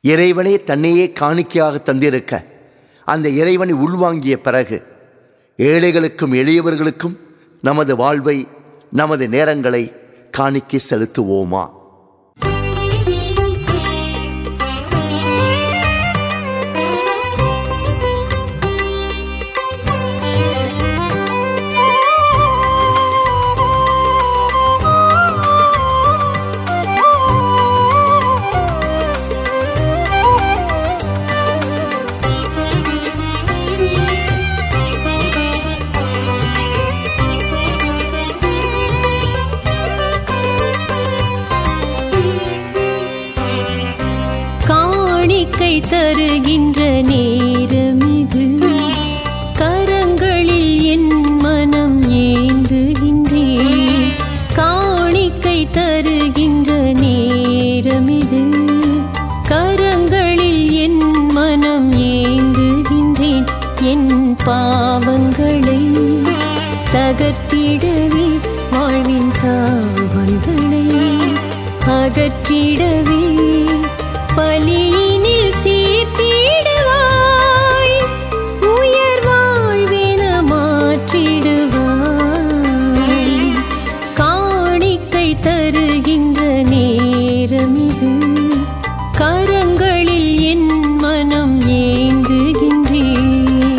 இறைவனே தன்னையே காணிக்கையாக தந்திருக்க அந்த இறைவனை உள்வாங்கிய பிறகு ஏழைகளுக்கும் எளியவர்களுக்கும் நமது வாழ்வை நமது நேரங்களை காணிக்கை செலுத்துவோமா காணிக்கை தருகின்ற நேரம் இது கரங்களில் என் மனம் ஏந்துகின்றேன் காணிக்கை தருகின்ற நேரம் இது கரங்களில் என் மனம் ஏந்துகின்றேன் என் பாவங்களை தகர்த்திடவே வாழ்வின் சாபங்களை அகற்றிடவே பலியினில் சீர்த்திடுவாய் உயர் வாழ்வென மாற்றிடுவாய் காணிக்கை தருகின்ற நேரம் இது கரங்களில் என் மனம் ஏந்துகின்றேன்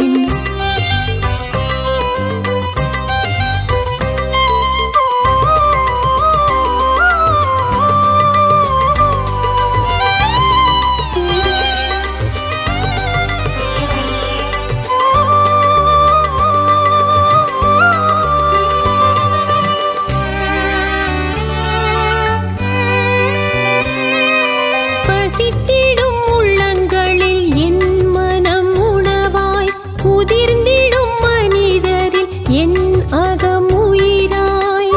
பசித்திடும் உள்ளங்களில் என் மனம் உணவாய் உதிர்ந்திடும் மனிதரில் என் அகம் உயிராய்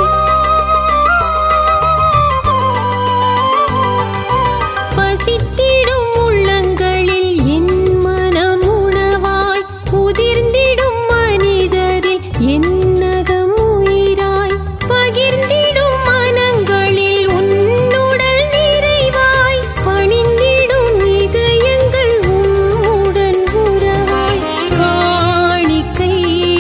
பசித்திடும் உள்ளங்களில் என் மனம் உணவாய் உதிர்ந்திடும் மனிதரில் என் அகம் உயிராய் பகிர்ந்திடும் மனங்களில் உன்னுடல் நிறைவாய் பணிந்திடும் இதயங்கள் உம்முடன் உறவாய் காணிக்கை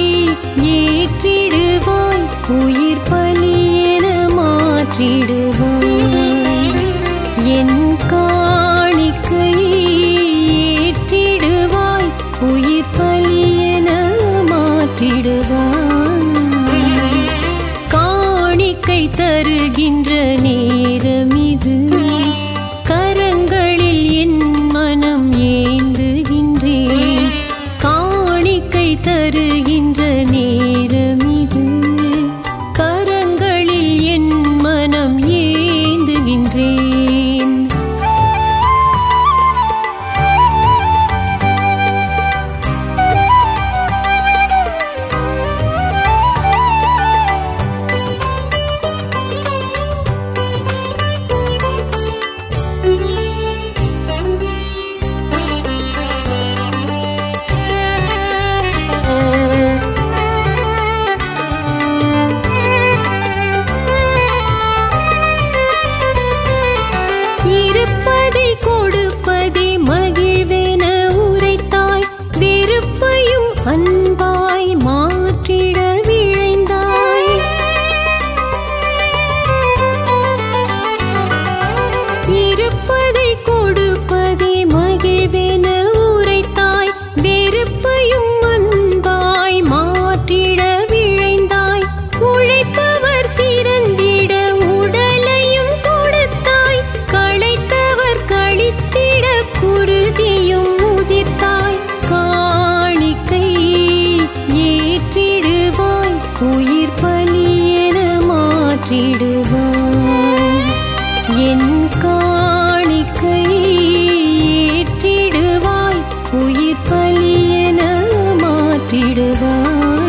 ஏற்றிடுவாய் உயிர் பலியென மாற்றிடுவாய் என் காணிக்கை ஏற்றிடுவாய் உயிர் பலியென மாற்றிடுவாய் காணிக்கை தருகின்ற நேரம் இது கரங்களில் என் மனம் ஏந்துகின்றேன் காணிக்கை தருகின்ற நேரம் இது கரங்களில் என் மனம் ஏந்துகின்றேன் இருப்பதை கொடுப்பதே மகிழ்வென உரைத்தாய் வெறுப்பையும் அன்பாய் மாற்றிட விழைந்தாய் இருப்பதை கொடுப்பதே மகிழ்வென உரைத்தாய் வெறுப்பையும் அன்பாய் மாற்றிட விழைந்தாய் உழைப்பவர் சிறந்திட உடலையும் கொடுத்தாய் களைத்தவர் கழித்திட குருதியும் உதிர்த்தாய் காணிக்கை ஏற்றிடுவாய் உயிர் பலியென மாற்றிடுவாய் என் காணிக்கை ஏற்றிடுவாய் உயிர் பலியென மாற்றிடுவாய்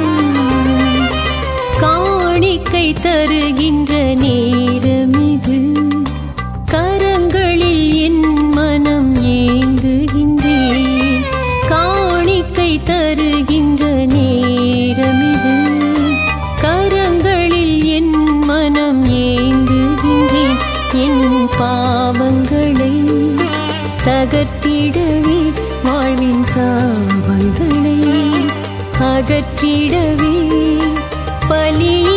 காணிக்கை தருகின்ற நேரம் இது கரங்களில் என் மனம் ஏந்துகின்றேன் காணிக்கை தருகின்ற நேரம் இது கரங்களில் என் மனம் ஏந்துகின்றேன் என் பாவங்களை அகற்றிடவே வாழ்வின் சாபங்களை அகற்றிடவே பலியே